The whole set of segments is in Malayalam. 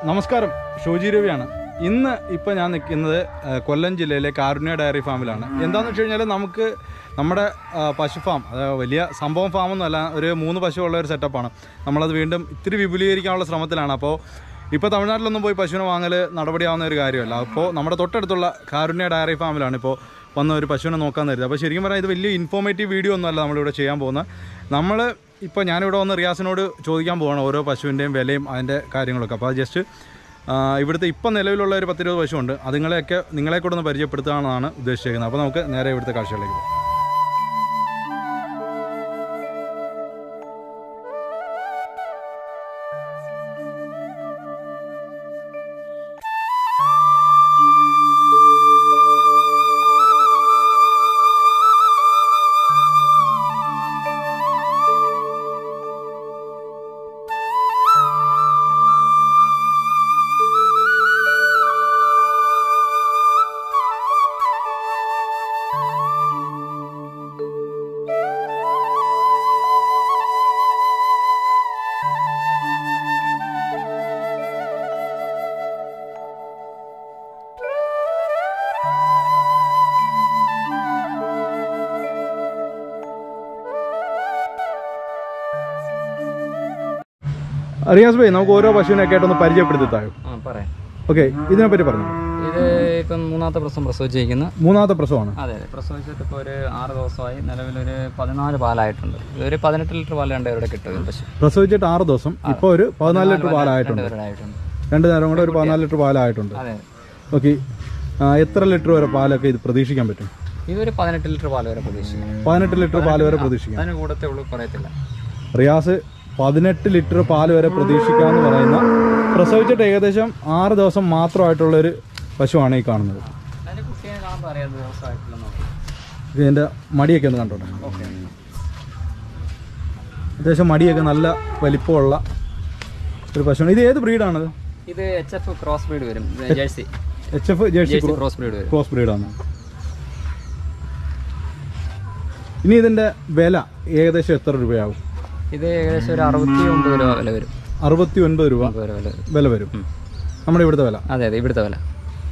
നമസ്കാരം ഷോജി രവിയാണ് ഇന്ന് ഇപ്പം ഞാൻ നിൽക്കുന്നത് ആ, കൊല്ലം ജില്ലയിലെ കാരുണ്യ ഡയറി ഫാമിലാണ് എന്താണെന്ന് വെച്ച് കഴിഞ്ഞാൽ നമുക്ക് നമ്മുടെ ആ, പശു ഫാം അതായത് വലിയ സംഭവം ഫാമൊന്നുമല്ല ഒരു മൂന്ന് പശുവുള്ള ഒരു സെറ്റപ്പാണ് നമ്മളത് വീണ്ടും ഇത്തിരി വിപുലീകരിക്കാനുള്ള ശ്രമത്തിലാണ് അപ്പോൾ ഇപ്പോൾ തമിഴ്നാട്ടിലൊന്നും പോയി പശുവിനെ വാങ്ങൽ നടപടിയാവുന്ന ഒരു കാര്യമല്ല അപ്പോൾ നമ്മുടെ തൊട്ടടുത്തുള്ള കാരുണ്യ ഡയറി ഫാമിലാണ് ഇപ്പോൾ വന്ന ഒരു പശുവിനെ നോക്കാൻ തരുന്നത് അപ്പോൾ ശരിക്കും പറഞ്ഞാൽ ഇത് വലിയ ഇൻഫോർമേറ്റീവ് വീഡിയോ ഒന്നുമല്ല നമ്മളിവിടെ ചെയ്യാൻ പോകുന്നത് നമ്മൾ ഇപ്പോൾ ഞാനിവിടെ വന്ന് റിയാസിനോട് ചോദിക്കാൻ പോവാണ് ഓരോ പശുവിൻ്റെയും വിലയും അതിൻ്റെ കാര്യങ്ങളൊക്കെ അപ്പോൾ അത് ജസ്റ്റ് ഇവിടുത്തെ ഇപ്പം നിലവിലുള്ള ഒരു പത്തിരുപത് പശുവുണ്ട് അതുങ്ങളെയൊക്കെ നിങ്ങളെ കൂടെ ഒന്ന് പരിചയപ്പെടുത്താമെന്നാണ് ഉദ്ദേശിച്ചിരിക്കുന്നത് അപ്പോൾ നമുക്ക് നേരെ ഇവിടുത്തെ കാഴ്ചകളിലേക്ക് പോകാം റിയാസ് ഭായി നമുക്ക് ഓരോ പശുവിനെയൊക്കെ ആയിട്ടൊന്ന് പരിചയപ്പെടുത്തി താഴെ ആ പറയാം ഓക്കെ ഇതിനെപ്പറ്റി പറഞ്ഞു ഇത് ഇപ്പം മൂന്നാമത്തെ പ്രസവം പ്രസവിച്ചിരിക്കുന്നു മൂന്നാമത്തെ പ്രസവമാണ് അതെ അതെ പ്രസവിച്ചിട്ട് ഇപ്പോൾ ഒരു ആറ് ദിവസമായി നിലവിലൊരു പതിനാല് പാലായിട്ടുണ്ട് ഇതൊരു പതിനെട്ട് ലിറ്റർ പാൽ രണ്ട് പേരുടെ കിട്ടും പശു പ്രസവിച്ചിട്ട് ആറ് ദിവസം ഇപ്പോൾ ഒരു പതിനാല് ലിറ്റർ പാലായിട്ടുണ്ട് രണ്ടുപേരുടെ ആയിട്ടുണ്ട് രണ്ട് നേരം കൂടെ ഒരു പതിനാല് ലിറ്റർ പാലായിട്ടുണ്ട് അതെ ഓക്കെ എത്ര ലിറ്റർ വരെ പാലൊക്കെ ഇത് പ്രതീക്ഷിക്കാൻ പറ്റും ഇതൊരു പതിനെട്ട് ലിറ്റർ പാൽ വരെ പ്രതീക്ഷിക്കാം പതിനെട്ട് ലിറ്റർ പാൽ വരെ പ്രതീക്ഷിക്കാം അതിന് കൂടത്തേ ഉള്ളൂ പറയത്തില്ല റിയാസ് പതിനെട്ട് ലിറ്റർ പാൽ വരെ പ്രതീക്ഷിക്കാമെന്ന് പറയുന്ന പ്രസവിച്ചിട്ട് ഏകദേശം ആറ് ദിവസം മാത്രമായിട്ടുള്ള ഒരു പശുവാണ് ഈ കാണുന്നത് അതിന് കുട്ടിയെ കാണുമ്പോൾ അറിയാം അത് ദിവസമായിട്ടില്ലെന്ന് ഇതിൻ്റെ മടിയൊക്കെ ഒന്ന് കണ്ടോട്ടെ ഓക്കെ അത്യാവശ്യം മടിയൊക്കെ നല്ല വലിപ്പമുള്ള ഒരു പശുവാണ് ഇത് ഏത് ബ്രീഡാണത് ഇത് എച്ച് എഫ് ക്രോസ് ബ്രീഡ് വരും Jersey H F Jersey Jersey cross breed വരും ക്രോസ് ബ്രീഡാണ് ഇനി ഇതിൻ്റെ വില ഏകദേശം എത്ര രൂപയാവും ഇത് ഏകദേശം ഒരു അറുപത്തി ഒമ്പത് രൂപ വില വരും അറുപത്തി ഒൻപത് രൂപ ഒമ്പത് രൂപ വില വരും വില വരും നമ്മുടെ ഇവിടുത്തെ വില അതെ അതെ ഇവിടുത്തെ വില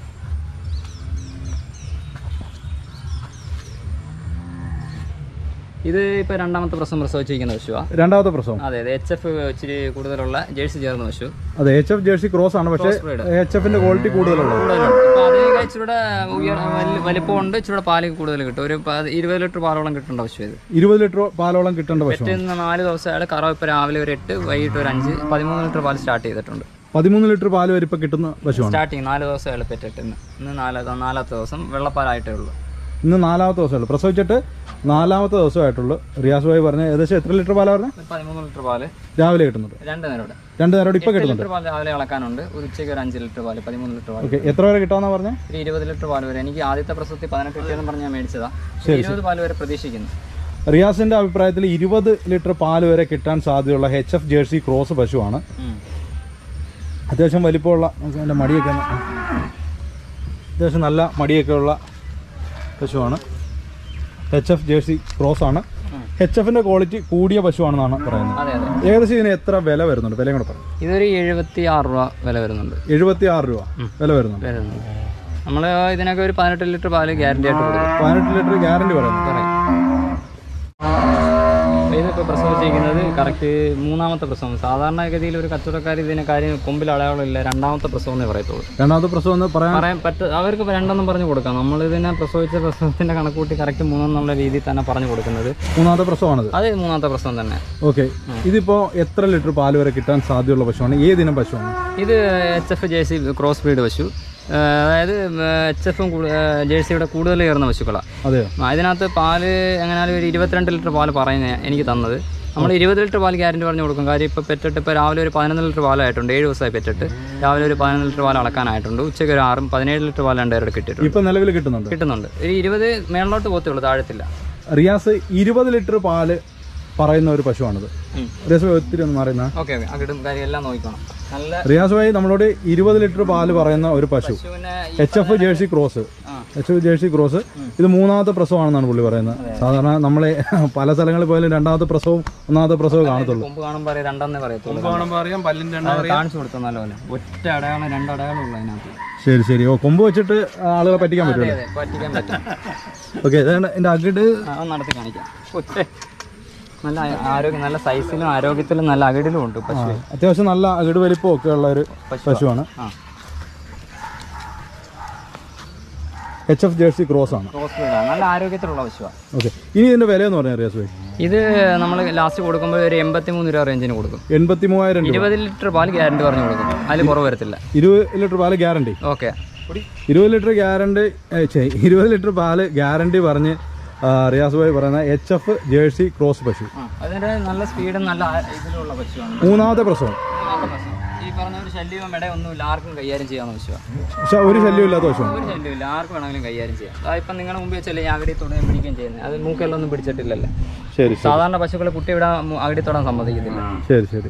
ഇത് ഇപ്പോൾ രണ്ടാമത്തെ പ്രസവം പ്രസവിച്ചിരിക്കുന്ന പശുവാ രണ്ടാമത്തെ പ്രസവം അതെ അതെ എച്ച് എഫ് ഇച്ചിരി കൂടുതലുള്ള ജേഴ്സി ചേർന്ന പശു അതെ എച്ച് എഫ് ജേഴ്സി ക്രോസ് ആണ് പക്ഷേ breed. എച്ച് എഫിന്റെ ക്വാളിറ്റി കൂടുതലുള്ളത് കൂടുതലുണ്ട് ഇപ്പോൾ അതേ ഇച്ചിരൂടെ ഉയർ വലി- വലിപ്പമുണ്ട് ഇച്ചിരൂടെ പാല് കൂടുതൽ കിട്ടും ഒരു പ- ഇരുപത് ലിറ്റർ പാലോളം കിട്ടേണ്ട പശു ഇത് ഇരുപത് ലിറ്റർ പാലോളം കിട്ടേണ്ട പശു പെറ്റുന്ന നാല് ദിവസം അയാൾ കറവ് ഇപ്പോൾ രാവിലെ ഒരു എട്ട് വൈകിട്ട് ഒരു അഞ്ച് പതിമൂന്ന് ലിറ്റർ പാൽ സ്റ്റാർട്ട് ചെയ്തിട്ടുണ്ട് പതിമൂന്ന് ലിറ്റർ പാല് വരെ ഇപ്പൊ കിട്ടുന്ന പശുവാണ് സ്റ്റാർട്ടിങ് നാല് ദിവസം അയാൾ പെറ്റിട്ട് ഇന്ന് ഇന്ന് നാല് നാലാമത്തെ ദിവസം വെള്ളപ്പാലായിട്ടേ ഉള്ളൂ ഇന്ന് നാലാമത്തെ ദിവസമുള്ളൂ പ്രസവിച്ചിട്ട് നാലാമത്തെ ദിവസമായിട്ടുള്ളൂ റിയാസ് ഭായി പറഞ്ഞ ഏകദേശം എത്ര ലിറ്റർ പാലാ പറഞ്ഞത് ഒരു പതിമൂന്ന് ലിറ്റർ പാല് രാവിലെ കിട്ടുന്നുണ്ട് രണ്ട് നേരം ഇവിടെ രണ്ട് നേരം ഇപ്പൊ എട്ട് കിട്ടുന്നുണ്ട് ലിറ്റർ പാൽ രാവിലെ ഇളക്കാനുണ്ട് ഒരു ഉച്ചയ്ക്ക് ഒരു അഞ്ച് ലിറ്റർ പാല് പതിമൂന്ന് ലിറ്റർ പാല് ഓക്കെ എത്ര വരെ കിട്ടാന്നാ പറഞ്ഞത് ഒരു ഇരുപത് ലിറ്റർ പാല് വരെ എനിക്ക് ആദ്യത്തെ പ്രസവത്തിൽ പതിനെട്ട് കിട്ടിയെന്ന് പറഞ്ഞ് ഞാൻ മേടിച്ചതാ ഒരു ഇരുപത് പാല് വരെ പ്രതീക്ഷിക്കുന്നു റിയാസിന്റെ അഭിപ്രായത്തിൽ ഇരുപത് ലിറ്റർ പാല് വരെ കിട്ടാൻ സാധ്യതയുള്ള എച്ച് എഫ് ജേഴ്സി ക്രോസ് പശുവാണ് ഉം. അത്യാവശ്യം വലിപ്പമുള്ള നമുക്ക് അതിൻ്റെ മടിയൊക്കെ ഒന്ന് അത്യാവശ്യം നല്ല മടിയൊക്കെ ഉള്ള പശുവാണ് എച്ച് എഫ് ജേഴ്സി ക്രോസ് ആണ് ഉം. എച്ച് എഫിന്റെ ക്വാളിറ്റി കൂടിയ പശുവാണെന്നാണ് പറയുന്നത് അതെ അതെ ഏകദേശം ഇതിന് എത്ര വില വരുന്നുണ്ട് വിലയും കൂടെ പറഞ്ഞു ഇതൊരു എഴുപത്തി ആറ് രൂപ വില വരുന്നുണ്ട് എഴുപത്തി ആറ് രൂപ വില വരുന്നുണ്ട് വരുന്നുണ്ട് നമ്മൾ ഇതിനൊക്കെ ഒരു പതിനെട്ട് ലിറ്റർ പാല് ഗ്യാരണ്ടി ആയിട്ട് കൊടുക്കും പതിനെട്ട് ലിറ്റർ ഗ്യാരണ്ടി പറയുന്നു പറയും ഇതിപ്പോൾ പ്രസവിച്ചിരിക്കുന്നത് കറക്റ്റ് മൂന്നാമത്തെ പ്രസവം സാധാരണഗതിയിൽ ഒരു കച്ചവടക്കാർ ഇതിനെ കാര്യം കൊമ്പിൽ അടയാളമില്ല രണ്ടാമത്തെ പ്രസവം എന്നേ പറയത്തുള്ളൂ രണ്ടാമത്തെ പ്രസവം എന്ന് പറയാൻ പറയാൻ പറ്റ അവർക്ക് രണ്ടെന്നും പറഞ്ഞു കൊടുക്കാം നമ്മൾ ഇതിനെ പ്രസവിച്ച പ്രസവത്തിന്റെ കണക്കൂട്ടി കറക്റ്റ് മൂന്നെന്നുള്ള രീതിയിൽ തന്നെ പറഞ്ഞു കൊടുക്കുന്നത് മൂന്നാമത്തെ പ്രസവമാണിത് അത് മൂന്നാമത്തെ പ്രസവം തന്നെ ഓക്കെ ഇതിപ്പോ എത്ര ലിറ്റർ പാല് വരെ കിട്ടാൻ സാധ്യതയുള്ള പശുവാണ് ഏതിനം പശുവാണ് ഇത് H F Jersey cross breed പശു ആ, അതായത് എച്ച് എഫും ജേഴ്സിയുടെ കൂടുതൽ കയറുന്ന പശുക്കളാണ് അതെയോ അതിനകത്ത് പാല് എങ്ങനെയാലും ഒരു ഇരുപത്തിരണ്ട് ലിറ്റർ പാല് പറയുന്നത് എനിക്ക് തന്നത് നമ്മൾ ഇരുപത് ലിറ്റർ പാൽ ഗ്യാരണ്ടി പറഞ്ഞു കൊടുക്കും കാര്യം ഇപ്പോൾ പെറ്റിട്ട് ഇപ്പോൾ രാവിലെ ഒരു പതിനൊന്ന് ലിറ്റർ പാലായിട്ടുണ്ട് ഏഴ് ദിവസമായി പെറ്റിട്ട് രാവിലെ ഒരു പതിനൊന്ന് ലിറ്റർ പാൽ അളക്കാനായിട്ടുണ്ട് ഉച്ചയ്ക്ക് ഒരു ആറും പതിനേഴ് ലിറ്റർ പാൽ രണ്ടുപേരുടെ കിട്ടിയിട്ടുണ്ട് ഇപ്പൊ നിലവിൽ കിട്ടുന്നുണ്ട് കിട്ടുന്നുണ്ട് ഒരു ഇരുപത് മേളിലോട്ട് പോത്തേ ഉള്ളൂ താഴത്തില്ല റിയാസ് ഇരുപത് ലിറ്റർ പാല് പറയുന്ന ഒരു പശുവാണിത് റിയാസ് ഭായി ഒത്തിരി ഒന്നും പറയുന്ന ഓക്കെ ഓക്കെ അകിടും കാര്യം എല്ലാം നോക്കണം നല്ല റിയാസ് ഭായി നമ്മളോട് ഇരുപത് ലിറ്റർ പാല് പറയുന്ന ഒരു പശു പശുവിനെ എച്ച് എഫ് ജേഴ്സി ക്രോസ് ആ എച്ച് എഫ് ജേഴ്സി ക്രോസ് ഇത് മൂന്നാമത്തെ പ്രസവമാണെന്നാണ് പുള്ളി പറയുന്നത് സാധാരണ നമ്മളെ പല സ്ഥലങ്ങളിൽ പോയാലും രണ്ടാമത്തെ പ്രസവവും ഒന്നാമത്തെ പ്രസവവും കാണത്തുള്ളൂ കൊമ്പ് കാണുമ്പോൾ അറിയാം രണ്ടെന്നേ പറയത്തുള്ളൂ കാണുമ്പോൾ അറിയാം പല്ലിന്റെ എണ്ണം അത് കാണിച്ചു കൊടുത്ത നല്ലപോലെ ഒറ്റ അടയാളം രണ്ട് അടയാളം ഉള്ളു അതിനകത്ത് ശരി ശരി ഓ കൊമ്പ് വെച്ചിട്ട് ആളുകളെ പറ്റിക്കാൻ പറ്റുമല്ലോ അതെ പറ്റിക്കാൻ പറ്റും ഓക്കെ ഇതാണ് എൻ്റെ അകിട് ആ, ഒന്ന് നടത്തി കാണിക്കാം ഒറ്റ നല്ല ആരോഗ്യം നല്ല സൈസിലും ആരോഗ്യത്തിലും നല്ല അകിടിലും ഉണ്ട് പശു അത്യാവശ്യം നല്ല അകിട് വലിപ്പവും ഒക്കെ ഉള്ള ഒരു പശുവാണ് ആ എച്ച് എഫ് ജേഴ്സി ക്രോസ് ആണ് ക്രോസ് ബ്രീഡാണ് നല്ല ആരോഗ്യത്തിലുള്ള പശുവാണ് ഓക്കെ ഇനി ഇതിന്റെ വില എന്ന് പറഞ്ഞാൽ റിയാസ് ഭായി ഇത് നമ്മൾ ലാസ്റ്റ് കൊടുക്കുമ്പോൾ ഒരു എൺപത്തി മൂന്ന് രൂപ റേഞ്ചിന് കൊടുക്കും എൺപത്തി മൂവായിരം രൂപ ഇരുപത് ലിറ്റർ പാൽ ഗ്യാരണ്ടി പറഞ്ഞു കൊടുക്കും അതിൽ കുറവ് വരത്തില്ല ഇരുപത് ലിറ്റർ പാല് ഗ്യാരണ്ടി ഓക്കെ ഇരുപത് ലിറ്റർ ഗ്യാരണ്ടി ഇരുപത് ലിറ്റർ പാല് ഗ്യാരണ്ടി പറഞ്ഞ് ആ, റിയാസ് ഭായി പറയുന്ന എച്ച് എഫ് ജേഴ്സി ക്രോസ് പശു അതിന്റെ നല്ല സ്പീഡും നല്ല ആ- ഇതിലുള്ള പശുവാണ് മൂന്നാമത്തെ പ്രസവം മൂന്നാമത്തെ പശു. ഈ പറഞ്ഞ ഒരു ശല്യവും ഇട ഒന്നുമില്ല ആർക്കും കൈകാര്യം ചെയ്യാവുന്ന പശുവാണ് പക്ഷെ ഒരു ശല്യമില്ലാത്ത പശുവാണ് ഒരു ശല്യമില്ല ആർക്ക് വേണമെങ്കിലും കൈകാര്യം ചെയ്യാം അതിപ്പം നിങ്ങളുടെ മുമ്പിൽ വെച്ചല്ലേ ഈ അകടി തൊടുകയും പിടിക്കുകയും ചെയ്യുന്നത് അത് മൂക്കെല്ലാം ഒന്നും പിടിച്ചിട്ടില്ലല്ലോ ശരി ശരി സാധാരണ പശുക്കളെ കുട്ടി ഇവിടെ അകടി തൊടാൻ സമ്മതിക്കത്തില്ല ശരി ശരി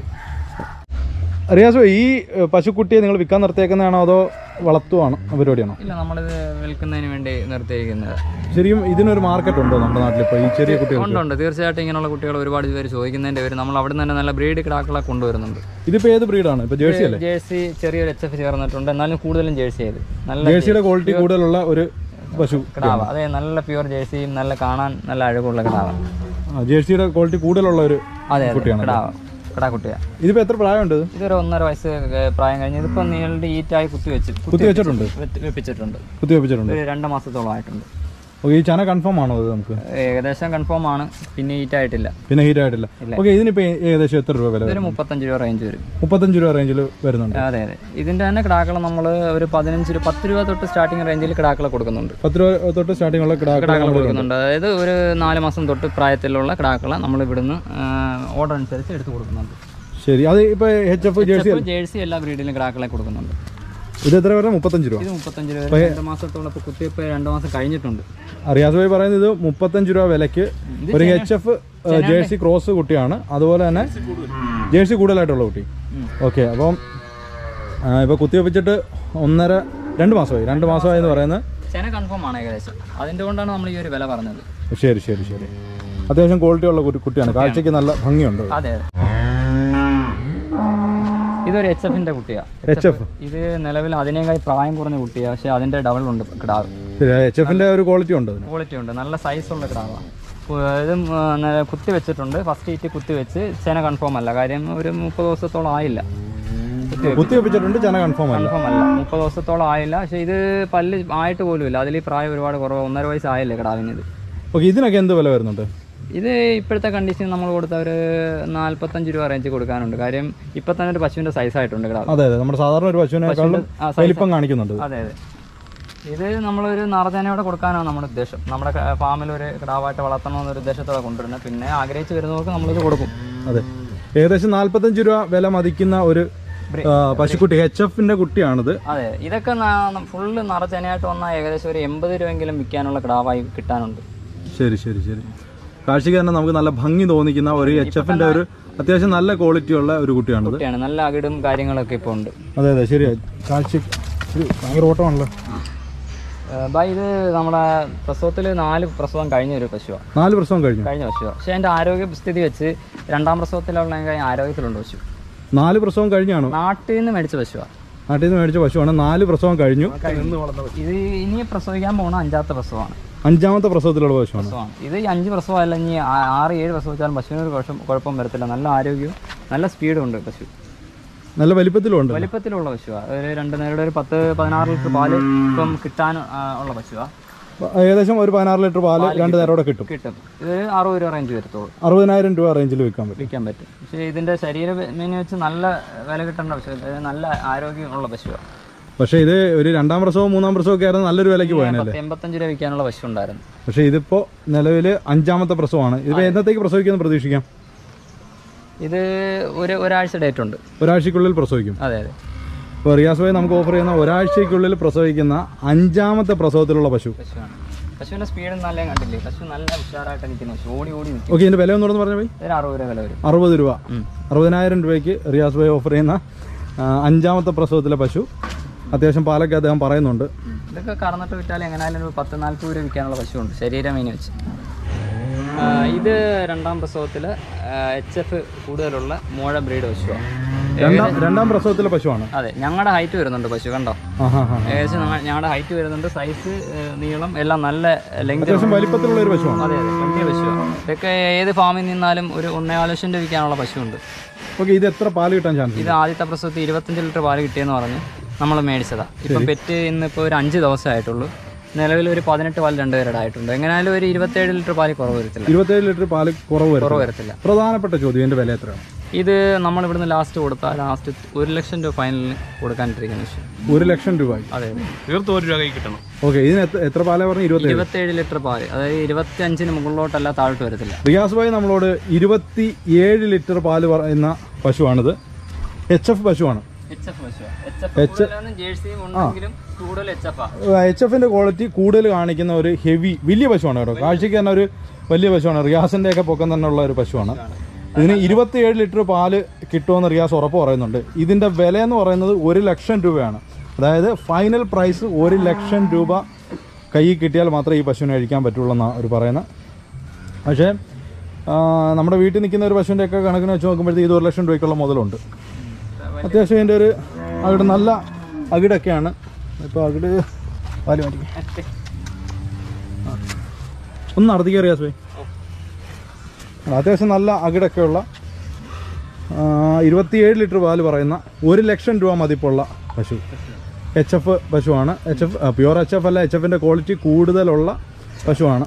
റിയാസ് ഭായി ഈ ഏ, പശുക്കുട്ടിയെ നിങ്ങൾ വിൽക്കാൻ നിർത്തിയേക്കുന്നതാണോ അതോ വളർത്തുവാണോ പരിപാടിയാണോ ഇല്ല നമ്മളിത് വിൽക്കുന്നതിന് വേണ്ടി നിർത്തിയിരിക്കുന്നത് ശരിക്കും ഇതിനൊരു മാർക്കറ്റ് ഉണ്ടോ നമ്മുടെ നാട്ടിൽ ഇപ്പോൾ ഈ ചെറിയ കുട്ടികൾ ഉണ്ട് ഉണ്ട് തീർച്ചയായിട്ടും ഇങ്ങനെയുള്ള കുട്ടികൾ ഒരുപാട് പേര് ചോദിക്കുന്നതിന്റെ പേര് നമ്മൾ അവിടെ നിന്ന് തന്നെ നല്ല ബ്രീഡ് കിടാക്കളെ കൊണ്ടുവരുന്നുണ്ട് ഇതിപ്പോൾ ഏത് ബ്രീഡാണ് ഇപ്പോൾ ജേഴ്സി അല്ലേ ജേഴ്സി ചെറിയൊരു എച്ച് എഫ് ചേർന്നിട്ടുണ്ട് എന്നാലും കൂടുതലും ജേഴ്സി ആയത് നല്ല ജേഴ്സിയുടെ ക്വാളിറ്റി കൂടുതലുള്ള ഒരു പശു കിടാവ അതെ നല്ല പ്യുവർ ജേഴ്സിയും നല്ല കാണാൻ നല്ല അഴകുള്ള കിടാവ ആ, ജേഴ്സിയുടെ ക്വാളിറ്റി കൂടുതലുള്ള ഒരു അതെ അതെ കിടാവ കിടാക്കുട്ടിയാ ഇതിപ്പോൾ എത്ര പ്രായമുണ്ട് ഇത് ഇതൊരു ഒന്നര വയസ്സ് ഏർ പ്രായം കഴിഞ്ഞ് ഇതിപ്പോൾ നീളുടെ ഈറ്റായി കുത്തി വെച്ച് കുത്തി വെച്ചിട്ടുണ്ട് വെച്ച് വെപ്പിച്ചിട്ടുണ്ട് കുത്തി വെപ്പിച്ചിട്ടുണ്ട് ഒരു രണ്ട് മാസത്തോളം ആയിട്ടുണ്ട് ഓക്കെ ഈ ചന കൺഫേം ആണോ ഇത് നമുക്ക് ഏകദേശം കൺഫേം ആണ് പിന്നെ ഈറ്റായിട്ടില്ല പിന്നെ ഹീറ്റ് ആയിട്ടില്ല ഓക്കെ ഇതിനിപ്പോൾ ഏകദേശം എത്ര രൂപ വില വരും? ഇതൊരു മുപ്പത്തഞ്ച് രൂപ റേഞ്ച് വരും മുപ്പത്തഞ്ച് രൂപ റേഞ്ചിൽ വരുന്നുണ്ട് അതെ അതെ ഇതിന്റെ തന്നെ കിടാക്കളെ നമ്മൾ ഒരു പതിനഞ്ച് രൂപ പത്ത് രൂപ തൊട്ട് സ്റ്റാർട്ടിങ് റേഞ്ചിൽ കിടാക്കളെ കൊടുക്കുന്നുണ്ട് പത്ത് രൂപ തൊട്ട് സ്റ്റാർട്ടിംഗ് ഉള്ള കിടാക്കൾ കിടാക്കളെ കൊടുക്കുന്നുണ്ട് അതായത് ഒരു നാല് മാസം തൊട്ട് പ്രായത്തിലുള്ള കിടാക്കളെ നമ്മൾ ഇവിടുന്ന് ഓർഡർ അനുസരിച്ച് എടുത്ത് കൊടുക്കുന്നുണ്ട് ശരി അത് ഇപ്പോൾ എച്ച് എഫ് ജേഴ്സി ഇപ്പൊ ജേഴ്സി എല്ലാ ബ്രീഡിലും കിടാക്കളെ കൊടുക്കുന്നുണ്ട് ഇത് എത്ര വരെ മുപ്പത്തഞ്ച് രൂപ ഇത് മുപ്പത്തഞ്ച് രൂപ വരെ രണ്ട് മാസത്തോളം ഇപ്പോൾ കുത്തിയപ്പ് രണ്ട് മാസം കഴിഞ്ഞിട്ടുണ്ട് റിയാസ് ഭായി പറയുന്നത് ഇത് മുപ്പത്തഞ്ച് രൂപ വിലക്ക് ഒരു എച്ച് എഫ് ജേഴ്സി ക്രോസ് കുട്ടിയാണ് അതുപോലെ തന്നെ ജേഴ്സി കൂടുതലായിട്ടുള്ള കുട്ടി ഓക്കെ അപ്പം ഇപ്പോൾ കുത്തിവെപ്പിച്ചിട്ട് ഒന്നര രണ്ട് മാസമായി രണ്ട് മാസമായി എന്ന് പറയുന്നത് ചെന കൺഫേം ആണ് ഏകദേശം അതിൻ്റെ കൊണ്ടാണ് നമ്മൾ ഈ ഒരു വില പറഞ്ഞത് ശരി ശരി ശരി അത്യാവശ്യം ക്വാളിറ്റി ഉള്ള കുട്ടി- കുട്ടിയാണ് കാഴ്ചയ്ക്ക് നല്ല ഭംഗിയുണ്ട് അതെ അതെ ഇതൊരു എച്ച് എഫിന്റെ കുട്ടിയാണ് എച്ച് എഫ് ഇത് നിലവിൽ അതിനേക്കാൾ പ്രായം കുറഞ്ഞ കുട്ടിയാണ് പക്ഷെ അതിന്റെ ഡബിൾ ഉണ്ട് കിടാവ് ശരി എച്ച് എഫിൻ്റെ ഒരു ക്വാളിറ്റി ഉണ്ട് അതിന് ക്വാളിറ്റി ഉണ്ട് നല്ല സൈസുള്ള കിടാവാണ് ഇത് ഉം, ന- കുത്തി വെച്ചിട്ടുണ്ട് ഫസ്റ്റ് ഈറ്റ് കുത്തി വെച്ച് ചെന കൺഫേം അല്ല കാര്യം ഒരു മുപ്പത് ദിവസത്തോളം ആയില്ല കുത്തി വെച്ച് കുത്തിവെപ്പിച്ചിട്ടുണ്ട് ചന കൺഫേം അല്ല കൺഫേം അല്ല മുപ്പത് ദിവസത്തോളം ആയില്ല പക്ഷെ ഇത് പല്ല് ആയിട്ട് പോലും ഇല്ല അതിൽ ഈ പ്രായം ഒരുപാട് കുറവ് ഒന്നര വയസ്സായില്ലേ കിടാവിന് ഇത് ഓക്കെ ഇതിനൊക്കെ എന്ത് വില വരുന്നുണ്ട് ഇത് ഇപ്പോഴത്തെ കണ്ടീഷൻ നമ്മൾ കൊടുത്ത ഒരു നാല്പത്തഞ്ച് രൂപ റേഞ്ച് കൊടുക്കാനുണ്ട് കാര്യം ഇപ്പം തന്നെ ഒരു പശുവിൻ്റെ സൈസായിട്ടുണ്ട് കിടാവ് അതെ അതെ നമ്മുടെ സാധാരണ ഒരു പശുവിനേക്കാളും ആ, size- വലിപ്പം കാണിക്കുന്നുണ്ട് അതെ അതെ ഇത് നമ്മളൊരു നറജനയോടെ കൊടുക്കാനാണ് നമ്മുടെ ഉദ്ദേശം നമ്മുടെ ക- ഫാമിൽ ഒരു കിടാവായിട്ട് വളർത്തണമെന്നൊരു ഉദ്ദേശത്തോടെ കൊണ്ടുവരുന്നത് പിന്നെ ആഗ്രഹിച്ച് വരുന്നവർക്ക് നമ്മളിത് കൊടുക്കും അതെ ഏകദേശം നാല്പത്തഞ്ച് രൂപ വില മതിക്കുന്ന ഒരു ആ, പശുക്കുട്ടി എച്ച് എഫിന്റെ കുട്ടിയാണിത് അതെ ഇതൊക്കെ ഫുള്ള് നിറച്ചനയായിട്ട് വന്നാൽ ഏകദേശം ഒരു എൺപത് രൂപയെങ്കിലും വിൽക്കാനുള്ള കിടാവായി കിട്ടാനുണ്ട് ശരി ശരി ശരി കാഴ്ചയ്ക്ക് തന്നെ നമുക്ക് നല്ല ഭംഗി തോന്നിക്കുന്ന ഒരു എച്ച് എഫിന്റെ ഒരു അത്യാവശ്യം നല്ല ക്വാളിറ്റി ഉള്ള ഒരു കുട്ടിയാണിത് കുട്ടിയാണ് നല്ല അകിടും കാര്യങ്ങളൊക്കെ ഇപ്പോൾ ഉണ്ട് അതെ അതെ ശരിയാ കാഴ്ച ഒരു ഭയങ്കര ഓട്ടമാണല്ലോ ബൈ ഇത് നമ്മുടെ പ്രസവത്തിൽ നാല് പ്രസവം കഴിഞ്ഞ ഒരു പശുവാണ് നാല് പ്രസവം കഴിഞ്ഞു കഴിഞ്ഞ പശുവാണ് പക്ഷേ എൻ്റെ ആരോഗ്യ സ്ഥിതി വെച്ച് രണ്ടാം പ്രസവത്തിലുള്ള ആരോഗ്യത്തിലുണ്ട് പശു നാല് പ്രസവം കഴിഞ്ഞാണോ നാട്ടിൽ നിന്ന് മേടിച്ച പശുവാണ് നാട്ടിൽ നിന്ന് മേടിച്ച പശുവാണ് നാല് പ്രസവം കഴിഞ്ഞു ഇത് ഇനി പ്രസവിക്കാൻ പോണ അഞ്ചാമത്തെ പ്രസവമാണ് അഞ്ചാമത്തെ പ്രസവത്തിലുള്ള പശുവാണ് പ്രസവമാണ് ഇത് ഈ അഞ്ച് പ്രസവം അല്ല ഇനി ആ- ആറ് ഏഴ് പ്രസവിച്ചാലും പശുവിന് ഒരു കുഴപ്പം കുഴപ്പം വരത്തില്ല നല്ല ആരോഗ്യവും നല്ല സ്പീഡും ഉണ്ട് പശു നല്ല വലിപ്പത്തിലും ഉണ്ട് വലിപ്പത്തിലുള്ള പശുവാണ് ഒരു രണ്ട് നേരുടെ ഒരു പത്ത് പതിനാറ് ലിറ്റർ പാല് ഇപ്പം കിട്ടാൻ ആ, ഉള്ള പശുവാണ് ഏകദേശം ഒരു പതിനാറ് ലിറ്റർ പാല് രണ്ട് നേരോടെ കിട്ടും കിട്ടും ഇത് അറുപത് രൂപ റേഞ്ച് വരത്തുള്ളൂ അറുപതിനായിരം രൂപ റേഞ്ചിൽ വിൽക്കാൻ പറ്റും വിൽക്കാൻ പറ്റും പക്ഷേ ഇതിൻ്റെ ശരീര മെനു വെച്ച് നല്ല വില കിട്ടേണ്ട പശു ഇത് നല്ല ആരോഗ്യമുള്ള പശുവാണ് പക്ഷേ ഇത് ഒരു രണ്ടാം പ്രസവം മൂന്നാം പ്രസവം ഒക്കെ ആയിരുന്നു നല്ലൊരു വിലയ്ക്ക് പോയാനല്ലേ പത്ത് എൺപത്തഞ്ച് രൂപ വിൽക്കാനുള്ള പശു ഉണ്ടായിരുന്നു പക്ഷേ ഇതിപ്പോ നിലവിൽ അഞ്ചാമത്തെ പ്രസവമാണ് ഇതിപ്പോ എന്നത്തേക്ക് പ്രസവിക്കുമെന്ന് പ്രതീക്ഷിക്കാം ഇത് ഒരു ഒരാഴ്ച ഡേറ്റ് ഉണ്ട് ഒരാഴ്ചക്കുള്ളിൽ പ്രസവിക്കും അതെ അതെ ഇപ്പോൾ റിയാസ് ഭായി നമുക്ക് ഓഫർ ചെയ്യുന്ന ഒരാഴ്ചയ്ക്കുള്ളിൽ പ്രസവിക്കുന്ന അഞ്ചാമത്തെ പ്രസവത്തിലുള്ള പശു പശുവാണ് പശുവിൻ്റെ സ്പീഡ് നല്ല കണ്ടില്ലേ പശു നല്ല ഉഷാറായിട്ട് നിൽക്കുന്നു പശു ഓടി ഓടി നിൽക്കും ഓക്കെ ഇതിന്റെ വില ഒന്നുകൂടെ പറഞ്ഞു പോയി ഇതിന് അറുപത് രൂപ വില വരും അറുപത് രൂപ അറുപതിനായിരം രൂപയ്ക്ക് റിയാസ് ഭായി ഓഫർ ചെയ്യുന്ന ആ, അഞ്ചാമത്തെ പ്രസവത്തിലെ പശു അത്യാവശ്യം പാലൊക്കെ അദ്ദേഹം പറയുന്നുണ്ട് ഇതൊക്കെ കറന്നിട്ട് വിറ്റാൽ എങ്ങനെയായാലും ഒരു പത്ത് നാൽപ്പത് രൂപ വിൽക്കാനുള്ള പശുവുണ്ട് ശരീരം മീൻ വെച്ച് ആ, ഇത് രണ്ടാം പ്രസവത്തിൽ എച്ച് എഫ് കൂടുതലുള്ള മോഴ ബ്രീഡ് പശുവാണ് രണ്ടാം രണ്ടാം പ്രസവത്തിലെ പശുവാണ് അതെ ഞങ്ങളുടെ ഹൈറ്റ് വരുന്നുണ്ട് പശു കണ്ടോ ആ ഹാ ഹാ ഏകദേശം ഞങ്ങ- ഞങ്ങളുടെ ഹൈറ്റ് വരുന്നുണ്ട് സൈസ് നീളം എല്ലാം നല്ല ലെങ്ത് അത്യാവശ്യം വലിപ്പത്തിലുള്ള ഒരു പശുവാണ് അതെ അതെ വലിയ പശുവാണ് ഇതൊക്കെ ഏത് ഫാമിൽ നിന്നാലും ഒരു ഒന്നേകാൽ ലക്ഷം രൂപ വിൽക്കാനുള്ള പശുവുണ്ട് ഓക്കെ ഇത് എത്ര പാല് കിട്ടാൻ ചാൻസ് ഇത് ആദ്യത്തെ പ്രസവത്തിൽ ഇരുപത്തഞ്ച് ലിറ്റർ പാല് കിട്ടിയെന്ന് പറഞ്ഞ് നമ്മൾ മേടിച്ചതാ ഇപ്പം പെറ്റ് ഇന്നിപ്പോൾ ഒരു അഞ്ച് ദിവസമേ ആയിട്ടുള്ളൂ നിലവിൽ ഒരു പതിനെട്ട് പാൽ രണ്ട് പേരുടെ ആയിട്ടുണ്ട് എങ്ങനെയായാലും ഒരു ഇരുപത്തേഴ് ലിറ്റർ പാല് കുറവ് വരത്തില്ല ഇരുപത്തേഴ് ലിറ്റർ പാല് കുറവ് വരും കുറവ് വരത്തില്ല പ്രധാനപ്പെട്ട ചോദ്യം ഇതിന്റെ വില എത്രയാണ് ഇത് നമ്മൾ ഇവിടുന്ന് ലാസ്റ്റ് കൊടുത്താൽ ലാസ്റ്റ് ഒരു ലക്ഷം രൂപ ഫൈനലിന് കൊടുക്കാനിട്ടിരിക്കുന്ന വിഷയം ഒരു ലക്ഷം രൂപയ്ക്ക് അതെ അതെ തീർത്തും ഒരു രൂപ കൈ കിട്ടണം ഓക്കെ ഇതിന് എത്ര എത്ര പാല പറഞ്ഞു ഇരുപത്തേഴ് ഇരുപത്തേഴ് ലിറ്റർ പാല് അതായത് ഇരുപത്തി അഞ്ചിന് മുകളിലോട്ടല്ല താഴോട്ട് വരത്തില്ല റിയാസ് ഭായി നമ്മളോട് ഇരുപത്തി ഏഴ് ലിറ്റർ പാല് പറയുന്ന പശുവാണിത് എച്ച് എഫ് പശുവാണ് എച്ച് എഫ് പശു എച്ച് എഫ് ജേഴ്സിയും ഉണ്ടെങ്കിലും കൂടുതൽ എച്ച് എഫ് എച്ച് എഫിന്റെ ക്വാളിറ്റി കൂടുതൽ കാണിക്കുന്ന ഒരു ഹെവി വലിയ പശുവാണ് കേട്ടോ കാഴ്ചയ്ക്ക് തന്നെ ഒരു വലിയ പശുവാണ് റിയാസിന്റെ ഒക്കെ പൊക്കം തന്നെ ഉള്ള ഒരു പശുവാണ് ഇതിന് ഇരുപത്തിയേഴ് ലിറ്റർ പാല് കിട്ടുമെന്ന് റിയാസ് ഉറപ്പ് പറയുന്നുണ്ട് ഇതിന്റെ വില എന്ന് പറയുന്നത് ഒരു ലക്ഷം രൂപയാണ് അതായത് ഫൈനൽ പ്രൈസ് ഒരു ലക്ഷം രൂപ കയ്യിൽ കിട്ടിയാൽ മാത്രമേ ഈ പശുവിനെ കഴിക്കാൻ പറ്റുള്ളൂ എന്നാണ് അവർ പറയുന്നത് പക്ഷേ ആ, നമ്മുടെ വീട്ടിൽ നിൽക്കുന്ന ഒരു പശുവിൻ്റെ ഒക്കെ കണക്കിന് വെച്ച് നോക്കുമ്പോഴത്തേക്ക് ഇത് ഒരു ലക്ഷം രൂപയ്ക്കുള്ള മുതലുണ്ട് അത്യാവശ്യം ഇതിൻ്റെ ഒരു അകിട് നല്ല അകിടൊക്കെയാണ് ഇപ്പോൾ അകിട് പാല് മാറ്റി ഒന്ന് നടത്തി കയറിയാ സോയി അത്യാവശ്യം നല്ല അകിടൊക്കെയുള്ള ആ, ഇരുപത്തിയേഴ് ലിറ്റർ പാല് പറയുന്ന ഒരു ലക്ഷം രൂപ മതിപ്പുള്ള പശു എച്ച് എഫ് പശുവാണ് H F pure H F അല്ല എച്ച് എഫിൻ്റെ ക്വാളിറ്റി കൂടുതലുള്ള പശുവാണ്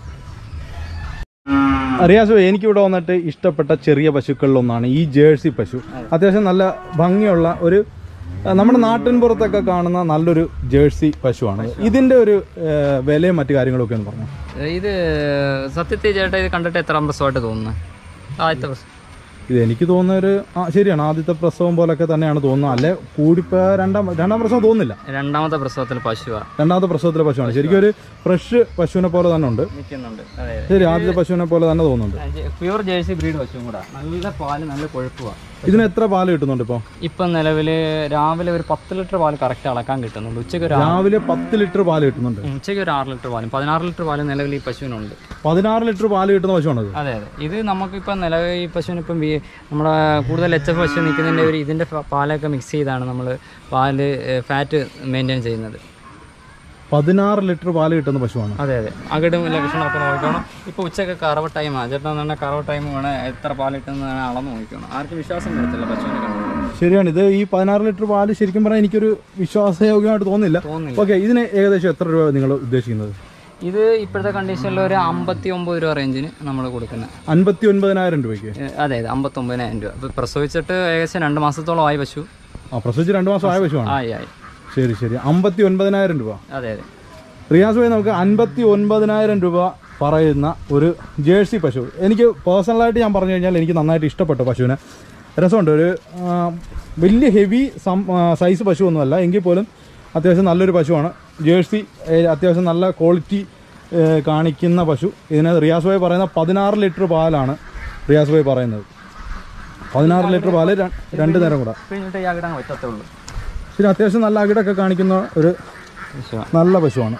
അറിയാസോ എനിക്കിവിടെ വന്നിട്ട് ഇഷ്ടപ്പെട്ട ചെറിയ പശുക്കളിലൊന്നാണ് ഈ ജേഴ്സി പശു അത്യാവശ്യം നല്ല ഭംഗിയുള്ള ഒരു ആ, നമ്മുടെ നാട്ടിൻ പുറത്തൊക്കെ കാണുന്ന നല്ലൊരു ജേഴ്സി പശുവാണ് ഇതിൻ്റെ ഒരു ആ, വിലയും മറ്റു കാര്യങ്ങളൊക്കെ ഒന്ന് പറഞ്ഞു ഇത് സത്യത്തിൽ ചേട്ടാ ഇത് കണ്ടിട്ട് എത്ര പ്രസവമായിട്ട് തോന്നുന്നു ആദ്യത്തെ പ്രസവം ഇത് എനിക്ക് തോന്നുന്ന ഒരു ആ ശരിയാണ് ആദ്യത്തെ പ്രസവം പോലൊക്കെ തന്നെയാണ് തോന്നുന്നത് അല്ലെ കൂടിപ്പോ രണ്ടാം രണ്ടാം പ്രസവം തോന്നുന്നില്ല രണ്ടാമത്തെ പ്രസവത്തിൽ പശുവാ രണ്ടാമത്തെ പ്രസവത്തിലെ പശുവാണ് ശരിക്കും ഒരു ഫ്രഷ് പശുവിനെ പോലെ തന്നെ ഉണ്ട് നിൽക്കുന്നുണ്ട് അതെ ശരി ആദ്യത്തെ പശുവിനെ പോലെ തന്നെ തോന്നുന്നുണ്ട് പ്യൂർ ജേഴ്സി ബ്രീഡ് പശുവും കൂടാ നല്ല പാല് നല്ല കൊഴുപ്പുവാ ഇതിന് എത്ര പാല് കിട്ടുന്നുണ്ട് ഇപ്പോൾ ഇപ്പം നിലവിൽ രാവിലെ ഒരു പത്ത് ലിറ്റർ പാല് കറക്റ്റ് അളക്കാൻ കിട്ടുന്നുണ്ട് ഉച്ചയ്ക്ക് ഒരു ആ- രാവിലെ പത്ത് ലിറ്റർ പാല് കിട്ടുന്നുണ്ട് ഉം, ഉച്ചയ്ക്ക് ഒരു ആറ് ലിറ്റർ പാലും പതിനാറ് ലിറ്റർ പാലും നിലവിൽ ഈ പശുവിനുണ്ട് പതിനാറ് ലിറ്റർ പാല് കിട്ടുന്ന പശുവാണത് അതെ അതെ ഇത് നമുക്കിപ്പം നിലവിൽ ഈ പശുവിന് ഇപ്പം വി- നമ്മുടെ കൂടുതൽ എച്ച് എഫ് പശു നിൽക്കുന്നതിൻ്റെ ഒരു ഇതിൻ്റെ ഫ- പാലൊക്കെ മിക്സ് ചെയ്താണ് നമ്മൾ പാല് ഫാറ്റ് മെയിൻറ്റെയിൻ ചെയ്യുന്നത് പതിനാറ് ലിറ്റർ പാല് കിട്ടുന്ന പശുവാണ് അതെ അതെ അകിടും ലക്ഷണമൊക്കെ നോക്കണം ഇപ്പോൾ ഉച്ചയ്ക്ക് കറവ ടൈമാണ് ചേട്ടൻ തന്നെ കറവ ടൈം വേണം എത്ര പാൽ കിട്ടുന്നതാണ് അളന്ന് നോക്കണം ആർക്കും വിശ്വാസം വരത്തില്ല പശുവിനെ കണ്ടു ശരിയാണ് ഇത് ഈ പതിനാറ് ലിറ്റർ പാല് ശരിക്കും പറഞ്ഞാൽ എനിക്കൊരു വിശ്വാസയോഗ്യമായിട്ട് തോന്നുന്നില്ല തോന്നുന്നില്ല ഓക്കെ ഇതിന് ഏകദേശം എത്ര രൂപ നിങ്ങൾ ഉദ്ദേശിക്കുന്നത് ഇത് ഇപ്പോഴത്തെ കണ്ടീഷനിൽ ഒരു അമ്പത്തി ഒമ്പത് രൂപ റേഞ്ചിന് നമ്മൾ കൊടുക്കുന്നത് അൻപത്തി ഒൻപതിനായിരം രൂപയ്ക്ക് ഏ, അതെ അതെ അമ്പത്തൊമ്പതിനായിരം രൂപ ഇപ്പോൾ പ്രസവിച്ചിട്ട് ഏകദേശം രണ്ട് മാസത്തോളം ആയി പശു ആ പ്രസവിച്ച് രണ്ട് മാസം ആയ പശുവാണ് ആയി ആയി ശരി ശരി അമ്പത്തി ഒൻപതിനായിരം രൂപ അതെ അതെ റിയാസ് ഭായി നമുക്ക് അൻപത്തി ഒൻപതിനായിരം രൂപ പറയുന്ന ഒരു ജേഴ്സി പശു എനിക്ക് പേഴ്സണലായിട്ട് ഞാൻ പറഞ്ഞു കഴിഞ്ഞാൽ എനിക്ക് നന്നായിട്ട് ഇഷ്ടപ്പെട്ടു പശുവിനെ രസമുണ്ട് ഒരു ആ, വലിയ ഹെവി സം സൈസ് പശുവൊന്നുമല്ല എങ്കിൽ പോലും അത്യാവശ്യം നല്ലൊരു പശുവാണ് ജേഴ്സി ഏ, അത്യാവശ്യം നല്ല ക്വാളിറ്റി ഏ, കാണിക്കുന്ന പശു ഇതിന് റിയാസ് ഭായി പറയുന്ന പതിനാറ് ലിറ്റർ പാലാണ് റിയാസ് ഭായി പറയുന്നത് പതിനാറ് ലിറ്റർ പാല് ര- രണ്ട് നേരം കൂടെ കഴിഞ്ഞിട്ട് ഈ അകിടങ്ങ് പറ്റത്തേ ഉള്ളൂ ശരി അത്യാവശ്യം നല്ല അകിടൊക്കെ കാണിക്കുന്ന ഒരു പശു നല്ല പശുവാണ്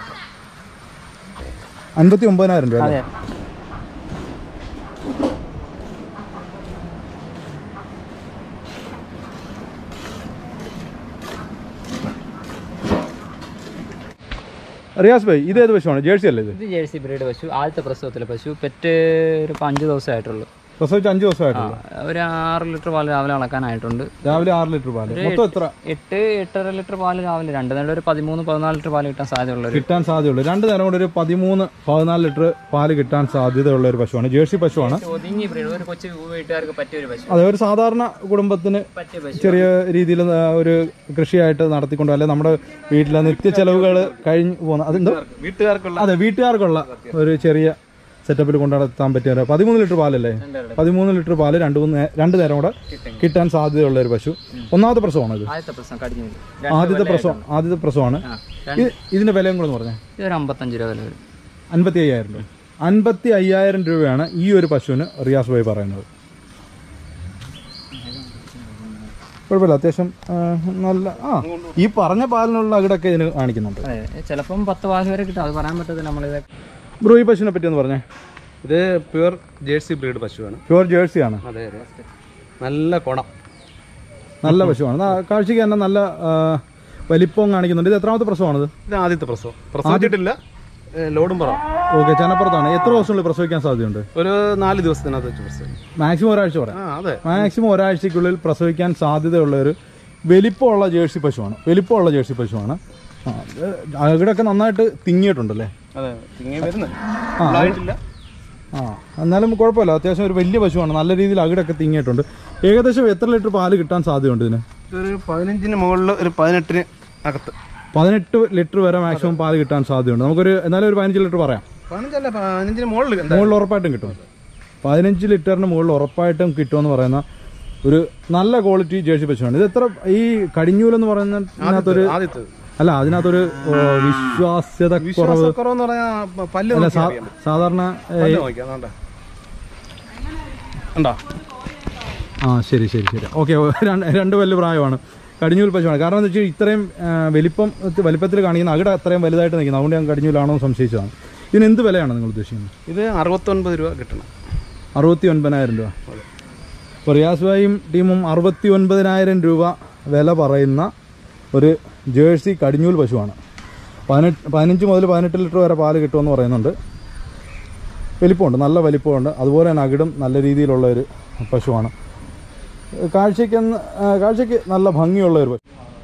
അൻപത്തി ഒമ്പതിനായിരം രൂപ അല്ലേ? അതെ റിയാസ് ഭായ് ഇത് ഏത് പശുവാണ് ജേഴ്സി അല്ലേ ഇത് ഇത് ജേഴ്സി ബ്രീഡ് പശു ആദ്യത്തെ പ്രസവത്തിലെ പശു പെറ്റ് ഒരു ഇപ്പം അഞ്ച് ദിവസമായിട്ടുള്ളൂ പ്രസവിച്ച് അഞ്ച് ദിവസമായിട്ടുള്ളൂ ഒരു ആറ് ലിറ്റർ പാല് രാവിലെ അളക്കാനായിട്ടുണ്ട് രാവിലെ ആറ് ലിറ്റർ പാല് മൊത്തം എത്ര എട്ട് എട്ടര ലിറ്റർ പാല് രാവിലെ രണ്ട് നേരം ഒരു പതിമൂന്ന് പതിനാല് ലിറ്റർ പാല് കിട്ടാൻ സാധ്യതയുള്ള ഒരു കിട്ടാൻ സാധ്യതയുള്ളൂ രണ്ട് നേരം കൊണ്ട് ഒരു പതിമൂന്ന് പതിനാല് ലിറ്റർ പാല് കിട്ടാൻ സാധ്യതയുള്ള ഒരു പശുവാണ് ജേഴ്സി പശുവാണ് ഒതുങ്ങി ബ്രീഡ് ഒരു കൊച്ചു വീട്ടുകാർക്ക് പറ്റിയ ഒരു പശു അതെ ഒരു സാധാരണ കുടുംബത്തിന് പറ്റിയ പശു ചെറിയ രീതിയിൽ ഒരു കൃഷിയായിട്ട് നടത്തിക്കൊണ്ട് അല്ലെ നമ്മുടെ വീട്ടിലെ നിത്യ ചെലവുകൾ കഴിഞ്ഞു പോകുന്ന അതെന്തോ വീട്ടുകാർക്കുള്ള അതെ വീട്ടുകാർക്കുള്ള ഒരു ചെറിയ സെറ്റപ്പിൽ കൊണ്ടു നടത്താൻ പറ്റിയ ഒരു പതിമൂന്ന് ലിറ്റർ പാലല്ലേ പതിമൂന്ന് ലിറ്റർ പാല് രണ്ട് മൂന്ന് നേ- രണ്ട് നേരം കൂടെ കിട്ടാൻ സാധ്യതയുള്ള ഒരു പശു ഒന്നാമത്തെ പ്രസവമാണ് ഇത് ആദ്യത്തെ പ്രസവം കടിഞ്ഞു ആദ്യത്തെ പ്രസവം ആദ്യത്തെ പ്രസവമാണ് ആ ഇത് ഇതിന്റെ വിലയും കൂടെ പറഞ്ഞേ ഇതൊരു അമ്പത്തഞ്ച് രൂപ വില വരും അൻപത്തി അയ്യായിരം രൂപ അൻപത്തി അയ്യായിരം രൂപയാണ് ഈ ഒരു പശുവിന് റിയാസ് ഭായി പറയുന്നത് കുഴപ്പമില്ല അത്യാവശ്യം ആ, നല്ല ആ ഈ പറഞ്ഞ പാലിനുള്ള അകിടൊക്കെ ഇതിന് കാണിക്കുന്നുണ്ട് അതെ ചിലപ്പം പത്ത് പാല് വരെ കിട്ടും അത് പറയാൻ പറ്റത്തില്ല നമ്മളിത് ബ്രോ ഈ പശുവിനെ പറ്റി ഒന്ന് പറഞ്ഞേ ഇത് പ്യുവർ ജേഴ്സി ബ്രീഡ് പശുവാണ് പ്യുവർ ജേഴ്സി ആണ് അതെ അതെ നല്ല കുണം നല്ല പശുവാണ് ന- കാഴ്ചയ്ക്ക് തന്നെ നല്ല ആ, വലിപ്പവും കാണിക്കുന്നുണ്ട് ഇത് എത്രാമത്തെ പ്രസവമാണിത് ഇത് ആദ്യത്തെ പ്രസവം പ്രസവിച്ചിട്ടില്ല ഏ, ലോഡും പറ ഓക്കെ ചനപ്പുറത്താണ് എത്ര ദിവസങ്ങളിൽ പ്രസവിക്കാൻ സാധ്യതയുണ്ട് ഒരു നാല് ദിവസത്തിനകത്ത് വെച്ച് പ്രസവം മാക്സിമം ഒരാഴ്ച പറയാം ആ അതെ മാക്സിമം ഒരാഴ്ചക്കുള്ളിൽ പ്രസവിക്കാൻ സാധ്യതയുള്ള ഒരു വലിപ്പമുള്ള ജേഴ്സി പശുവാണ് വലിപ്പമുള്ള ജേഴ്സി പശുവാണ് ആ, ഇത് അകിടൊക്കെ നന്നായിട്ട് തിങ്ങിയിട്ടുണ്ടല്ലേ അതെ ഇങ്ങനെ വരുന്നത് ആ, ആയിട്ടില്ല ആ എന്നാലും കുഴപ്പമില്ല അത്യാവശ്യം ഒരു വലിയ പശുവാണ് നല്ല രീതിയിൽ അകിടൊക്കെ തിങ്ങിയിട്ടുണ്ട് ഏകദേശം എത്ര ലിറ്റർ പാല് കിട്ടാൻ സാധ്യതയുണ്ട് ഇതിന് ഒരു പതിനഞ്ചിന് മുകളിൽ ഒരു പതിനെട്ടിന് അകത്ത് പതിനെട്ട് ലിറ്റർ വരെ മാക്സിമം പാല് കിട്ടാൻ സാധ്യതയുണ്ട് നമുക്കൊരു എന്നാലും ഒരു പതിനഞ്ച് ലിറ്റർ പറയാം പതിനഞ്ചല്ല പതിനഞ്ചിന് മുകളിൽ എന്താ മുകളിൽ ഉറപ്പായിട്ടും കിട്ടും പതിനഞ്ച് ലിറ്ററിന് മുകളിൽ ഉറപ്പായിട്ടും കിട്ടുമെന്ന് പറയുന്ന ഒരു നല്ല ക്വാളിറ്റി ജേഴ്സി പശുവാണ് ഇത് എത്ര ഈ കടിഞ്ഞൂലെന്ന് പറയുന്നതിനകത്തൊരു ആദ്യത്തെ അല്ല അതിനകത്തൊരു ഓ, വിശ്വാസ്യത കുറവ് വിശ്വാസക്കുറവെന്ന് പറഞ്ഞാൽ പല്ല് അല്ല നോക്കിയാൽ സാ- അറിയാൻ പറ്റും. സാധാരണ ഏ, പല്ല് നോക്കിയാൽ അതാണ്ടാ. കണ്ടോ ആ ശരി ശരി ശരി ഓക്കെ രണ്ട് വലിയ പ്രായമാണ് കടിഞ്ഞൂൽ പശുവാണ് കാരണം എന്താ വെച്ചാൽ ഇത്രയും ആ, വലിപ്പം വലിപ്പത്തിൽ കാണിക്കുന്ന അകിട അത്രയും വലുതായിട്ട് നിൽക്കുന്നത് അതുകൊണ്ട് ഞാൻ കടിഞ്ഞൂലാണോ എന്ന് സംശയിച്ചതാണ് ഇതിന് എന്ത് വിലയാണ് നിങ്ങൾ ഉദ്ദേശിക്കുന്നത് ഇത് അറുപത്തൊൻപത് രൂപ കിട്ടണം അറുപത്തി ഒൻപതിനായിരം രൂപ അപ്പോൾ റിയാസ് ഭായും ടീമും അറുപത്തി ഒൻപതിനായിരം രൂപ വില പറയുന്ന ഒരു ജേഴ്സി കടിഞ്ഞൂൽ പശുവാണ് പതിനെട്ട് പതിനഞ്ച് മുതൽ പതിനെട്ട് ലിറ്റർ വരെ പാല് കിട്ടുമെന്ന് പറയുന്നുണ്ട് വലിപ്പമുണ്ട് നല്ല വലിപ്പമുണ്ട് അതുപോലെ തന്നെ അകിടും നല്ല രീതിയിലുള്ള ഒരു പശുവാണ് കാഴ്ചയ്ക്ക് ന്ന്- ആ, കാഴ്ചയ്ക്ക് നല്ല ഭംഗിയുള്ള ഒരു പശു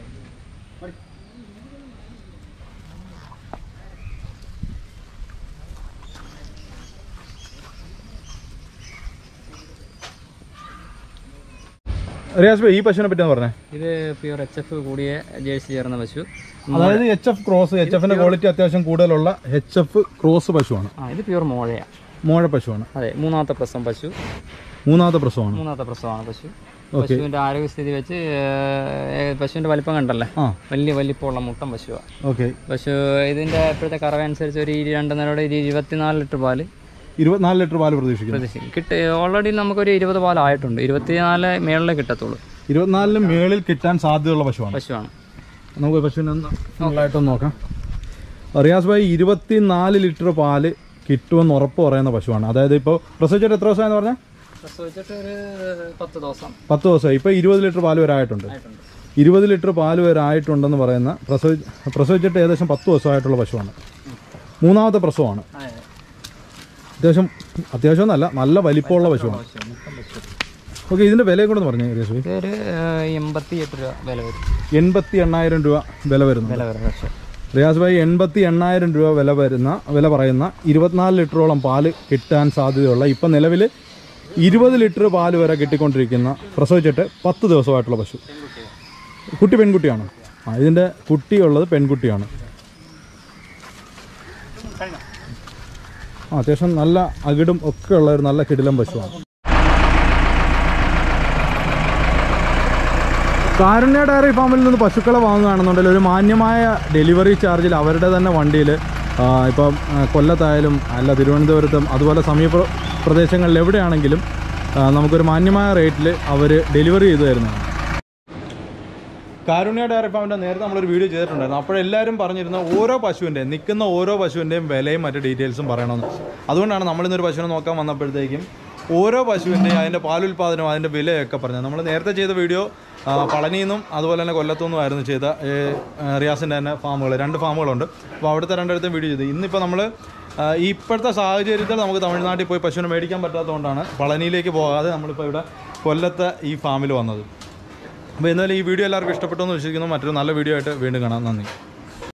റിയാസ് ഭായി ഈ പശുവിനെ പറ്റി പറഞ്ഞേ ഇത് പ്യൂർ എച്ച് എഫ് കൂടിയ ജേഴ്സി ചേർന്ന പശു അതായത് എച്ച് എഫ് ക്രോസ് എച്ച് എഫിന്റെ ക്വാളിറ്റി അത്യാവശ്യം കൂടുതലുള്ള എച്ച് എഫ് ക്രോസ് പശുവാണ് ആ ഇത് പ്യൂർ മോഴയാണ് മോഴ പശുവാണ് അതെ മൂന്നാമത്തെ പ്രസവം പശു മൂന്നാമത്തെ പ്രസവമാണ് മൂന്നാമത്തെ പ്രസവമാണ് പശു പശുവിന്റെ ആരോഗ്യസ്ഥിതി വെച്ച് ഏഹ്, പശുവിന്റെ വലിപ്പം കണ്ടല്ലേ ആ വലിയ വലിപ്പമുള്ള മുട്ടൻ പശുവാണ് ഓക്കെ പശു ഇതിന്റെ ഇപ്പോഴത്തെ കറവ അനുസരിച്ച് ഒരു ഇരു- രണ്ട് നേരോടെ ഒരു ഇരുപത്തിനാല് ലിറ്റർ പാല് ഇരുപത്തിനാല് ലിറ്റർ പാല് പ്രതീക്ഷിക്കുന്നു പ്രതീക്ഷിക്കും കിട്ടി ഓൾറെഡി നമുക്കൊരു ഇരുപത് പാലായിട്ടുണ്ട് ഇരുപത്തിനാല് മേളിലേ കിട്ടത്തുള്ളൂ ഇരുപത്തിനാലിന് മേളിൽ കിട്ടാൻ സാധ്യതയുള്ള പശുവാണ് പശുവാണ് നമുക്ക് പശുവിനെ ഒന്ന് ഫുള്ളായിട്ടൊന്ന് നോക്കാം റിയാസ് ഭായി ഇരുപത്തിനാല് ലിറ്റർ പാല് കിട്ടുമെന്ന് ഉറപ്പ് പറയുന്ന പശുവാണ് അതായത് ഇപ്പോൾ പ്രസവിച്ചിട്ട് എത്ര ദിവസമായെന്ന് പറഞ്ഞാൽ പ്രസവിച്ചിട്ട് ഒരു പത്ത് ദിവസം പത്ത് ദിവസമായി ഇപ്പോൾ ഇരുപത് ലിറ്റർ പാല് വരെ ആയിട്ടുണ്ട് ആയിട്ടുണ്ട് ഇരുപത് ലിറ്റർ പാല് വരെ ആയിട്ടുണ്ടെന്ന് പറയുന്ന പ്രസവി പ്രസവിച്ചിട്ട് ഏകദേശം പത്ത് ദിവസമായിട്ടുള്ള പശുവാണ് മൂന്നാമത്തെ പ്രസവമാണ് അതെ. അത്യാവശ്യം അത്യാവശ്യം എന്നല്ല നല്ല വലിപ്പമുള്ള പശുവാണ് ഓക്കെ ഇതിന്റെ വിലയെ കൂടെ പറഞ്ഞു റിയാസ് ഭായി ഇതൊരു എൺപത്തി എട്ട് രൂപ വില വരും എൺപത്തി എണ്ണായിരം രൂപ വില വരുന്നു വില വരും പക്ഷേ റിയാസ് ഭായി എൺപത്തി എണ്ണായിരം രൂപ വില വരുന്ന വില പറയുന്ന ഇരുപത്തിനാല് ലിറ്ററോളം പാല് കിട്ടാൻ സാധ്യതയുള്ള ഇപ്പം നിലവിൽ ഇരുപത് ലിറ്റർ പാല് വരെ കിട്ടിക്കൊണ്ടിരിക്കുന്ന പ്രസവിച്ചിട്ട് പത്ത് ദിവസമായിട്ടുള്ള പശു കുട്ടി പെൺകുട്ടിയാണ് ആ ഇതിൻ്റെ കുട്ടിയുള്ളത് പെൺകുട്ടിയാണ് ആ അത്യാവശ്യം നല്ല അകിടും ഒക്കെ ഉള്ള ഒരു നല്ല കിടിലം പശുവാണ് കാരുണ്യ ഡയറി ഫാമിൽ നിന്ന് പശുക്കളെ വാങ്ങുകയാണെന്നുണ്ടെങ്കിൽ ഒരു മാന്യമായ ഡെലിവറി ചാർജിൽ അവരുടെ തന്നെ വണ്ടിയിൽ ഇപ്പം ആ, കൊല്ലത്തായാലും അല്ല തിരുവനന്തപുരത്തും അതുപോലെ സമീപ പ്രദേശങ്ങളിൽ എവിടെയാണെങ്കിലും ആ, നമുക്കൊരു മാന്യമായ റേറ്റിൽ അവർ ഡെലിവറി ചെയ്തു തരുന്നതാണ് കാരുണ്യ ഡയറി ഫാമിൻ്റെ നേരത്തെ നമ്മളൊരു വീഡിയോ ചെയ്തിട്ടുണ്ടായിരുന്നു അപ്പോഴെല്ലാവരും പറഞ്ഞിരുന്ന ഓരോ പശുവിൻ്റെയും നിൽക്കുന്ന ഓരോ പശുവിൻ്റെയും വിലയും മറ്റു ഡീറ്റെയിൽസും പറയണമെന്ന് അതുകൊണ്ടാണ് നമ്മളിന്നൊരു പശുവിനെ നോക്കാൻ വന്നപ്പോഴത്തേക്കും ഓരോ പശുവിൻ്റെയും അതിൻ്റെ പാലുൽപാദനവും അതിൻ്റെ വിലയൊക്കെ പറഞ്ഞത് നമ്മൾ നേരത്തെ ചെയ്ത വീഡിയോ ആ, പളനിയിൽ നിന്നും അതുപോലെ തന്നെ കൊല്ലത്തു നിന്നും ആയിരുന്നു ചെയ്ത ഏ, ആ, റിയാസിൻ്റെ തന്നെ ഫാമുകൾ രണ്ട് ഫാമുകളുണ്ട് അപ്പോൾ അവിടുത്തെ രണ്ടിടത്തും വീഡിയോ ചെയ്തു ഇന്നിപ്പോൾ നമ്മൾ ഇപ്പോഴത്തെ സാഹചര്യത്തിൽ നമുക്ക് തമിഴ്നാട്ടിൽ പോയി പശുവിനെ മേടിക്കാൻ പറ്റാത്തതുകൊണ്ടാണ് പളനിയിലേക്ക് പോകാതെ നമ്മളിപ്പോൾ ഇവിടെ കൊല്ലത്തെ ഈ ഫാമിൽ വന്നത് അപ്പോൾ എന്നാലും ഈ വീഡിയോ എല്ലാവർക്കും ഇഷ്ടപ്പെട്ടു എന്ന് വിശ്വസിക്കുന്നു മറ്റൊരു നല്ല വീഡിയോ ആയിട്ട് വീണ്ടും കാണാം നന്ദി